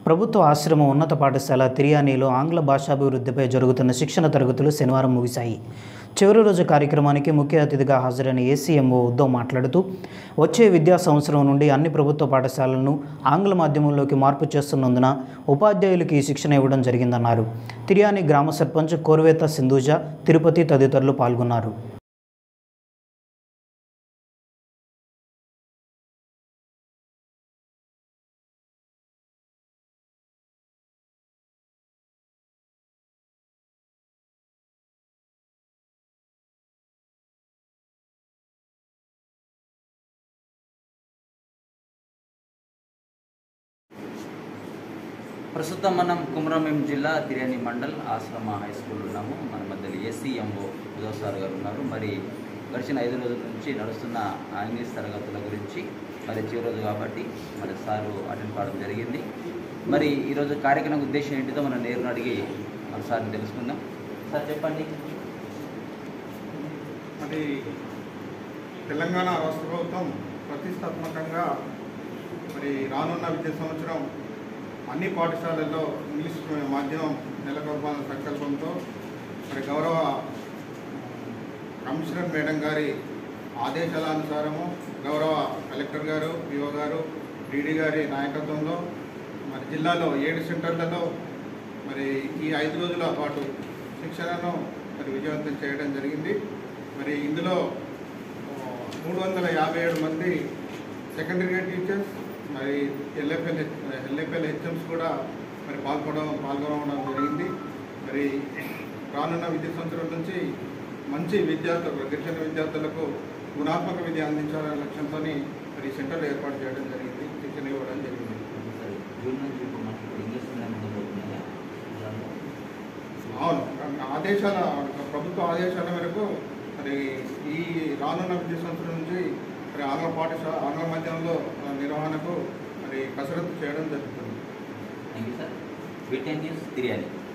ప్రభుత్వ ఆశ్రమం ఉన్నత పాఠశాల తిరియానీలో ఆంగ్ల భాషాభివృద్ధిపై జరుగుతున్న శిక్షణ తరగతులు శనివారం ముగిశాయి చివరి రోజు కార్యక్రమానికి ముఖ్య అతిథిగా హాజరైన ఏసీఎంఓ ఉద్దవ్ మాట్లాడుతూ వచ్చే విద్యా సంవత్సరం నుండి అన్ని ప్రభుత్వ పాఠశాలలను ఆంగ్ల మాధ్యమంలోకి మార్పు చేస్తున్నందున ఉపాధ్యాయులకు ఈ శిక్షణ ఇవ్వడం జరిగిందన్నారు తిరియాని గ్రామ సర్పంచ్ కోర్వేత సింధూజ తిరుపతి తదితరులు పాల్గొన్నారు ప్రస్తుతం మనం కుమరంభీం జిల్లా తిర్యాని మండల్ ఆశ్రమ హై స్కూల్ ఉన్నాము మన మధ్యలో ఎస్సీఎంఓ ఉదవ్ సార్ గారు ఉన్నారు మరి గడిచిన ఐదు రోజుల నుంచి నడుస్తున్న ఆ ఇంగ్లీష్ తరగతుల గురించి మరి చివరి రోజు కాబట్టి మరి సారు అటెండ్ కావడం జరిగింది మరి ఈరోజు కార్యక్రమం ఉద్దేశం ఏంటిదో మనం నేరుగా అడిగి మన సార్ని తెలుసుకుందాం సార్ చెప్పండి మరి తెలంగాణ రాష్ట్ర ప్రభుత్వం ప్రతిష్టాత్మకంగా మరి రానున్న విద్యా సంవత్సరం అన్ని పాఠశాలల్లో ఇంగ్లీష్ మాధ్యమం నెలకొల్పాలన్న సంకల్పంతో మరి గౌరవ కమిషనర్ మేడం గారి ఆదేశాల అనుసారము గౌరవ కలెక్టర్ గారు పిఓ గారు డీడీ గారి నాయకత్వంలో మరి జిల్లాలో ఏడు సెంటర్లలో మరి ఈ ఐదు రోజుల పాటు శిక్షణను మరి విజయవంతం చేయడం జరిగింది మరి ఇందులో ఆ, మూడు వందల యాభై ఏడు మంది సెకండరీ గ్రేడ్ టీచర్స్ మరి ఎల్ఎఫ్ఎల్ ఎల్ఎఫ్ఎల్ హెచ్ఎంస్ కూడా మరి పాల్గొనడం పాల్గొనడం జరిగింది మరి రానున్న విద్యా సంవత్సరం నుంచి మంచి విద్యార్థులకు గిరిజన విద్యార్థులకు గుణాత్మక విద్య అందించాలనే లక్ష్యంతో మరి ఈ సెంటర్ ఏర్పాటు చేయడం జరిగింది శిక్షణ ఇవ్వడం జరిగింది సరే జూన్ నుంచి ఇప్పుడు మనకు ఇంగ్లీష్ మీడియం ఉండబోతున్నాయా అవును ఆదేశాల ప్రభుత్వ ఆదేశాల మేరకు మరి ఈ రానున్న విద్యా సంవత్సరం నుంచి మరి ఆంగ్ల పాఠశాల ఆంగ్ల మాధ్యమంలో ఆ, నిర్వహణకు మరి కసరత్తు చేయడం జరుగుతుంది థ్యాంక్ యూ సార్ వీటెన్ న్యూస్ తిరియాలి